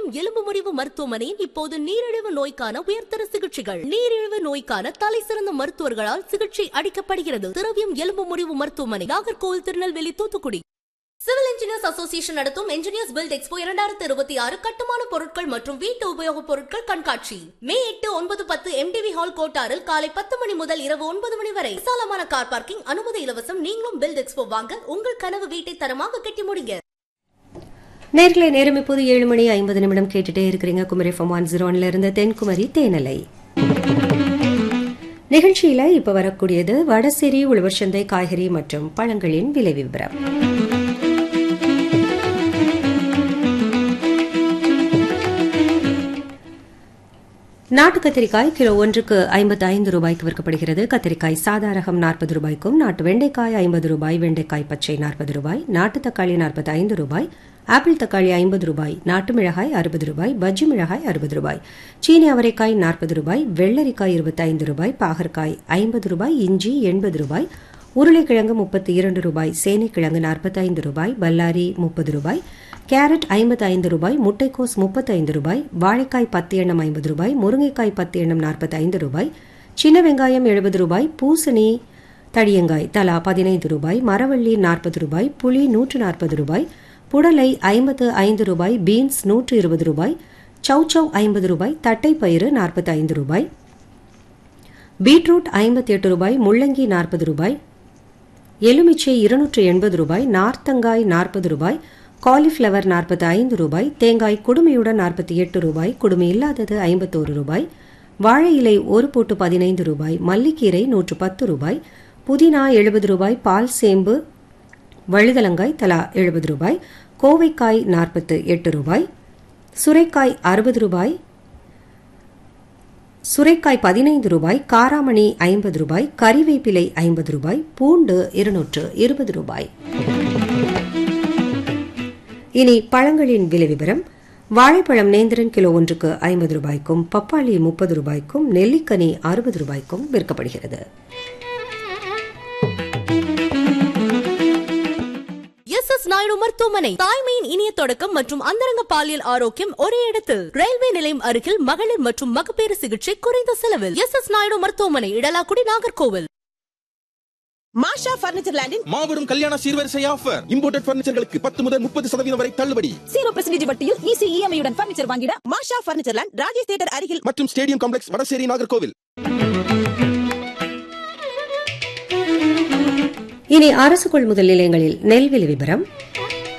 எலும்பு முறிவு மருத்துவமனையின் இப்போது நீரிழிவு நோய்க்கான உயர்தர சிகிச்சைகள் நீரிழிவு நோய்க்கான தலை சிறந்த மருத்துவர்களால் சிகிச்சை அளிக்கப்படுகிறது திரவியம் எலும்பு முறிவு மருத்துவமனை Nagercoil Tirunelveli Thoothukudi civil engineers association நடத்தும் இன்ஜினியர்ஸ் பில்ட் எக்ஸ்போ இரண்டாயிரத்தி இருபத்தி ஆறு கட்டுமான பொருட்கள் மற்றும் வீட்டு உபயோகப் பொருட்கள் கண்காட்சி மே எட்டு ஒன்பது பத்து எம்டிவி ஹால் கோட்டாரில் காலை பத்து மணி முதல் இரவு ஒன்பது மணி வரை விசாலமான கார் பார்க்கிங் அனுமதி இலவசம் நீங்களும் பில்ட் எக்ஸ்போ வாங்க உங்கள் கனவு வீட்டை தரமாக கட்டி முடிங்க நேர்களை நேரம் இப்போது ஏழு மணி ஐம்பது நிமிடம் கேட்டுட்டே இருக்கிறீங்க குமரி எஃப்எம் ஒன் ஜீரோ ஒன்ல இருந்து தென்குமரி தேனலை நிகழ்ச்சியில இப்ப வரக்கூடியது வடசேரி உழவர் சந்தை காய்கறி மற்றும் பழங்களின் விலை விவரம் நாட்டு கத்திரிக்காய் கிலோ ஒன்றுக்கு ஐம்பத்தி ஐந்து ரூபாய்க்கு விற்கப்படுகிறது கத்திரிக்காய் சாதா ரகம் நாற்பது ரூபாய்க்கும் நாட்டு வெண்டைக்காய் ஐம்பது ரூபாய் வெண்டைக்காய் பச்சை நாற்பது ரூபாய் நாட்டு தக்காளி நாற்பத்தி ஐந்து ரூபாய் ஆப்பிள் தக்காளி ஐம்பது ரூபாய் நாட்டு மிளகாய் அறுபது ரூபாய் பஜ்ஜி மிளகாய் அறுபது ரூபாய் சீனி அவரைக்காய் நாற்பது ரூபாய் வெள்ளரிக்காய் இருபத்தி ஐந்து ரூபாய் பாகற்காய் ஐம்பது ரூபாய் இஞ்சி எண்பது ரூபாய் உருளைக்கிழங்கு முப்பத்தி இரண்டு ரூபாய் சேனைக்கிழங்கு நாற்பத்தைந்து ரூபாய் பல்லாரி முப்பது ரூபாய் கேரட் ஐம்பத்தி ஐந்து ரூபாய் முட்டைக்கோஸ் முப்பத்தைந்து ரூபாய் வாழைக்காய் பத்து எண்ணம் ஐம்பது ரூபாய் முருங்கைக்காய் பத்து எண்ணம் நாற்பத்தி ஐந்து ரூபாய் சின்ன வெங்காயம் எழுபது ரூபாய் பூசணி தடியங்காய் தலா பதினைந்து ரூபாய் மரவள்ளி நாற்பது ரூபாய் புளி நூற்று நாற்பது ரூபாய் புடலை ஐம்பத்து ஐந்து ரூபாய் பீன்ஸ் நூற்று இருபது ரூபாய் சௌச்சௌ ஐம்பது ரூபாய் தட்டைப்பயிறு நாற்பத்தி ஐந்து ரூபாய் பீட்ரூட் ஐம்பத்தி எட்டு ரூபாய் முள்ளங்கி நாற்பது ரூபாய் எலுமிச்சை இருநூற்று எண்பது ரூபாய் நார்த்தங்காய் நாற்பது ரூபாய் காலிஃப்ளவர் நாற்பத்தி ஐந்து ரூபாய் தேங்காய் குடுமையுடன் நாற்பத்தி எட்டு ரூபாய் குடுமி இல்லாதது ஐம்பத்தோரு ரூபாய் வாழை இலை ஒரு போட்டு பதினைந்து ரூபாய் மல்லிக்கீரை நூற்று பத்து ரூபாய் புதினா எழுபது ரூபாய் பால் சேம்பு வழுதலங்காய் தலா எழுபது ரூபாய் கோவைக்காய் நாற்பத்து எட்டு ரூபாய் சுரைக்காய் அறுபது ரூபாய் சுரைக்காய் பதினைந்து ரூபாய் காராமணி ஐம்பது ரூபாய் கறிவேப்பிலை ஐம்பது ரூபாய் பூண்டு இருநூற்று இருபது ரூபாய் இனி பழங்களின் விலை விவரம் வாழைப்பழம் நேந்திரன் கிலோ ஒன்றுக்கு ஐம்பது ரூபாய்க்கும் பப்பாளி முப்பது ரூபாய்க்கும் நெல்லிக்கனி அறுபது ரூபாய்க்கும் விற்கப்படுகிறது எஸ் எஸ் நாயுடு மருத்துவமனை தாய்மையின் இனிய தொடக்கம் மற்றும் அந்தரங்க பாலியல் ஆரோக்கியம் ஒரே இடத்தில் ரயில்வே நிலையம் அருகில் மகளிர் மற்றும் மகப்பேறு சிகிச்சை குறைந்த செலவில் எஸ் எஸ் நாயுடு மருத்துவமனை இடலாக்குடி நாகர்கோவில் மாஷா பர்னிச்சர் லேண்டின் மாபெரும் கல்யாண சீர்வரிசை ஆஃபர் இம்போர்ட்டட் பர்னிச்சர்களுக்கு பத்து முதல் முப்பது சதவீதம் வரை தள்ளுபடி ஜீரோ பெர்சன்டேஜ் வட்டியில் ஈஸி இஎம்ஐ உடன் பர்னிச்சர் வாங்கிட Masha furniture land Rajesh theatre அருகில் மற்றும் ஸ்டேடியம் காம்ப்ளெக்ஸ் வடசேரி நாகர்கோவில் இனி அரசு கொள்முதல் நிலையங்களில் நெல் விலை விவரம்